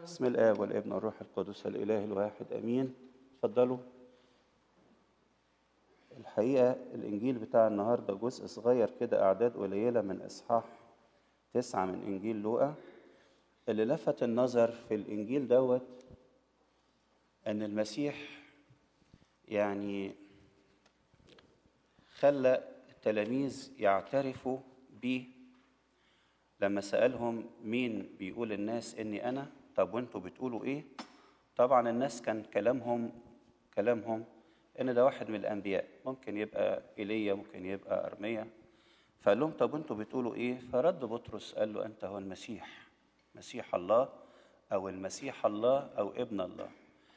بسم الآب والابن والروح القدس الإله الواحد أمين اتفضلوا الحقيقة الإنجيل بتاع النهاردة جزء صغير كده أعداد قليلة من إصحاح تسعة من إنجيل لوقا اللي لفت النظر في الإنجيل دوت أن المسيح يعني خلى التلاميذ يعترفوا بيه لما سألهم مين بيقول الناس إني أنا طب وانتوا بتقولوا إيه طبعا الناس كان كلامهم كلامهم إن ده واحد من الأنبياء ممكن يبقى إيليا ممكن يبقى أرميا فقال لهم طب وانتوا بتقولوا إيه فرد بطرس قال له أنت هو المسيح مسيح الله أو المسيح الله أو ابن الله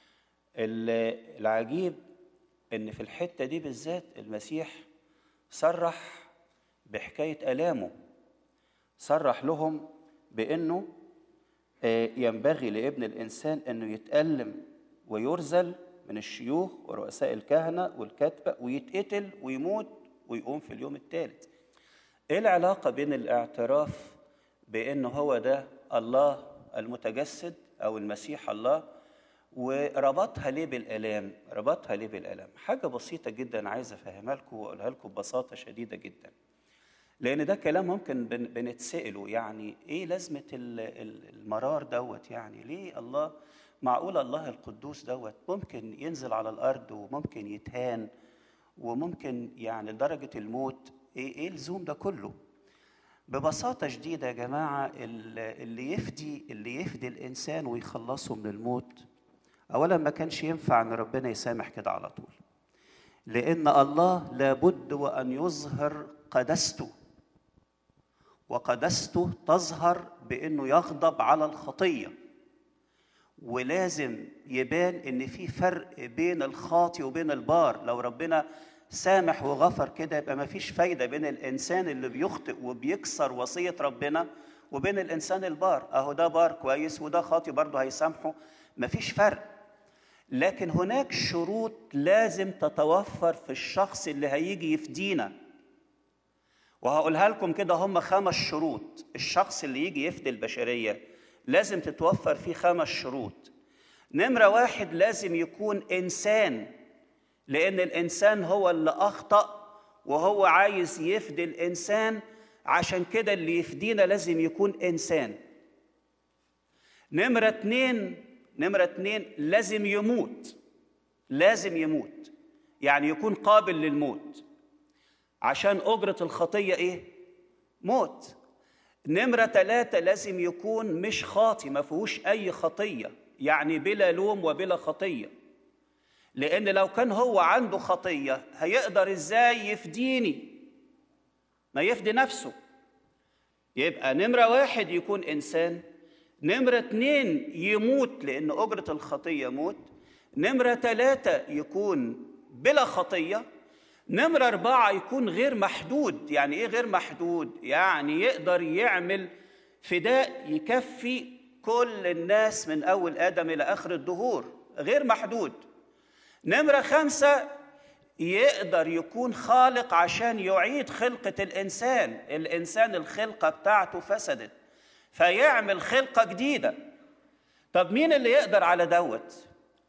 العجيب إن في الحتة دي بالذات المسيح صرح بحكاية آلامه صرح لهم بانه ينبغي لابن الانسان انه يتالم ويرزل من الشيوخ ورؤساء الكهنه والكتبه ويتقتل ويموت ويقوم في اليوم الثالث. ايه العلاقه بين الاعتراف بانه هو ده الله المتجسد او المسيح الله وربطها ليه بالالام؟ ربطها ليه بالالام؟ حاجه بسيطه جدا عايز افهمها لكم واقولها لكم ببساطه شديده جدا. لان ده كلام ممكن بنتساله يعني ايه لازمه المرار دوت يعني ليه الله معقول الله القدوس دوت ممكن ينزل على الارض وممكن يتهان وممكن يعني لدرجه الموت ايه ايه اللزوم ده كله ببساطه شديده يا جماعه اللي يفدي اللي يفدي الانسان ويخلصه من الموت اولا ما كانش ينفع ان ربنا يسامح كده على طول لان الله لابد وان يظهر قدسته وقدسته تظهر بانه يغضب على الخطيه ولازم يبان ان في فرق بين الخاطي وبين البار لو ربنا سامح وغفر كده يبقى ما فيش فايده بين الانسان اللي بيخطئ وبيكسر وصيه ربنا وبين الانسان البار اهو ده بار كويس وده خاطي برضه هيسامحه ما فيش فرق لكن هناك شروط لازم تتوفر في الشخص اللي هيجي يفدينا وهقولها لكم كده هم خمس شروط الشخص اللي يجي يفدي البشرية لازم تتوفر فيه خمس شروط نمرة واحد لازم يكون إنسان لأن الإنسان هو اللي أخطأ وهو عايز يفدي الإنسان عشان كده اللي يفدينا لازم يكون إنسان نمرة اتنين نمرة اتنين لازم يموت لازم يموت يعني يكون قابل للموت عشان أجرة الخطية إيه؟ موت نمرة ثلاثة لازم يكون مش خاطي ما فيهوش أي خطية يعني بلا لوم وبلا خطية لأن لو كان هو عنده خطية هيقدر إزاي يفديني ما يفدي نفسه يبقى نمرة واحد يكون إنسان نمرة اتنين يموت لأن أجرة الخطية موت نمرة ثلاثة يكون بلا خطية نمرة أربعة يكون غير محدود يعني إيه غير محدود؟ يعني يقدر يعمل فداء يكفي كل الناس من أول آدم إلى آخر الدهور غير محدود نمرة خمسة يقدر يكون خالق عشان يعيد خلقة الإنسان الإنسان الخلقة بتاعته فسدت فيعمل خلقة جديدة طب مين اللي يقدر على دوت؟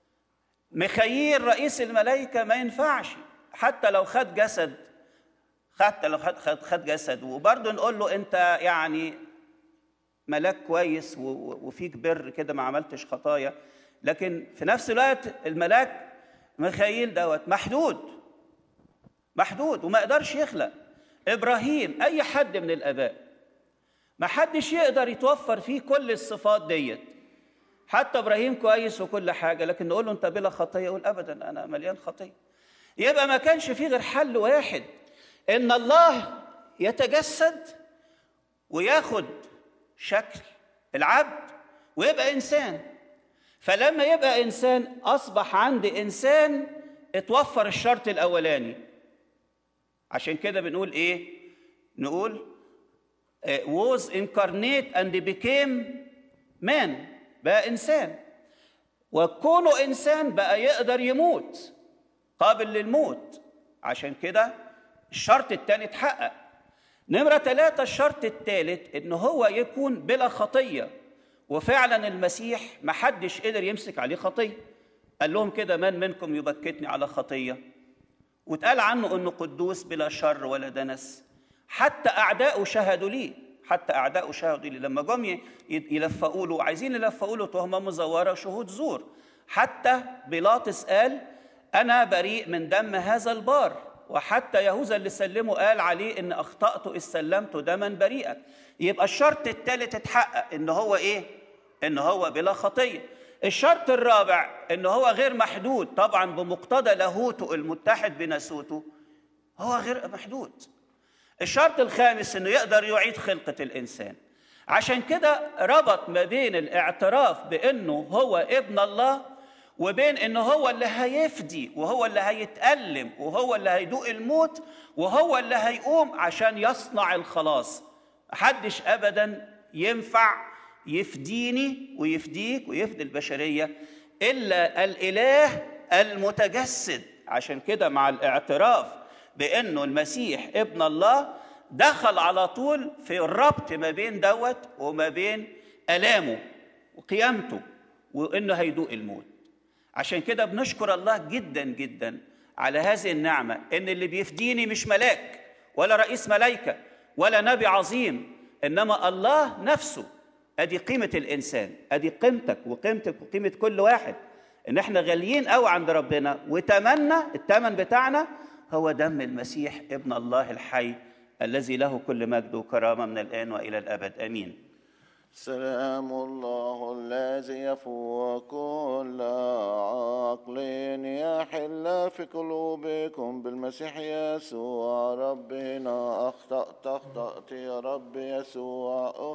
مخيل رئيس الملائكة ما ينفعش حتى لو خد جسد حتى لو خد, خد, خد جسد وبرضه نقول له انت يعني ملاك كويس وفيك بر كده ما عملتش خطايا لكن في نفس الوقت الملاك ميخائيل دوت محدود محدود وما يقدرش يخلق ابراهيم اي حد من الاباء ما حدش يقدر يتوفر فيه كل الصفات ديت حتى ابراهيم كويس وكل حاجه لكن نقول له انت بلا خطيه يقول ابدا انا مليان خطيه يبقى ما كانش فيه غير حل واحد ان الله يتجسد وياخد شكل العبد ويبقى انسان فلما يبقى انسان اصبح عند انسان اتوفر الشرط الاولاني عشان كده بنقول ايه نقول was incarnate and became man بقى انسان وكونه انسان بقى يقدر يموت قابل للموت عشان كده الشرط الثاني اتحقق نمرة ثلاثة الشرط الثالث إن هو يكون بلا خطية وفعلا المسيح ما حدش قدر يمسك عليه خطيه قال لهم كده من منكم يبكتني على خطيه واتقال عنه انه قدوس بلا شر ولا دنس حتى اعدائه شهدوا ليه حتى اعدائه شهدوا ليه لما جم يلفقوا له عايزين يلفقوا له تهمه مزوره وشهود زور حتى بيلاطس قال انا بريء من دم هذا البار وحتى يهوذا اللي سلمه قال عليه ان اخطات اذ سلمت دما بريئا يبقى الشرط الثالث اتحقق ان هو ايه ان هو بلا خطيه الشرط الرابع ان هو غير محدود طبعا بمقتضى لاهوته المتحد بناسوته هو غير محدود الشرط الخامس انه يقدر يعيد خلقه الانسان عشان كده ربط ما بين الاعتراف بانه هو ابن الله وبين انه هو اللي هيفدي وهو اللي هيتألم وهو اللي هيدوق الموت وهو اللي هيقوم عشان يصنع الخلاص محدش ابدا ينفع يفديني ويفديك ويفدي البشريه الا الاله المتجسد عشان كده مع الاعتراف بانه المسيح ابن الله دخل على طول في الربط ما بين دوت وما بين الامه وقيامته وانه هيدوق الموت عشان كده بنشكر الله جدا جدا على هذه النعمه ان اللي بيفديني مش ملاك ولا رئيس ملائكه ولا نبي عظيم انما الله نفسه ادي قيمه الانسان ادي قيمتك وقيمتك وقيمه كل واحد ان احنا غاليين قوي عند ربنا وتمنى الثمن بتاعنا هو دم المسيح ابن الله الحي الذي له كل مجد وكرامه من الان والى الابد امين سلام الله الذي يفوق كل عقل يحل في قلوبكم بالمسيح يسوع ربنا أخطأت أخطأت يا رب يسوع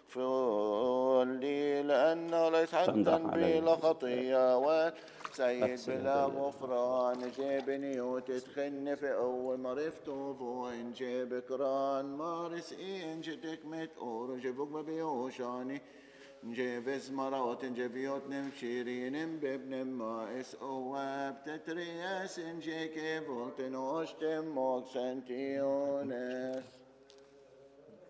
اغفر لي لأنه ليس حتى بلا خطية سيد بلا غفران جيبني وتدخلني في أول ما رفته وإن جيبك ران مارس إن جدك متقور جيبك ببيوشاني نجيب زمرات نجيب يوت نمشيرين بابن ما اس اواب تترياس نجيك فولتن وشتم موك سنتيونس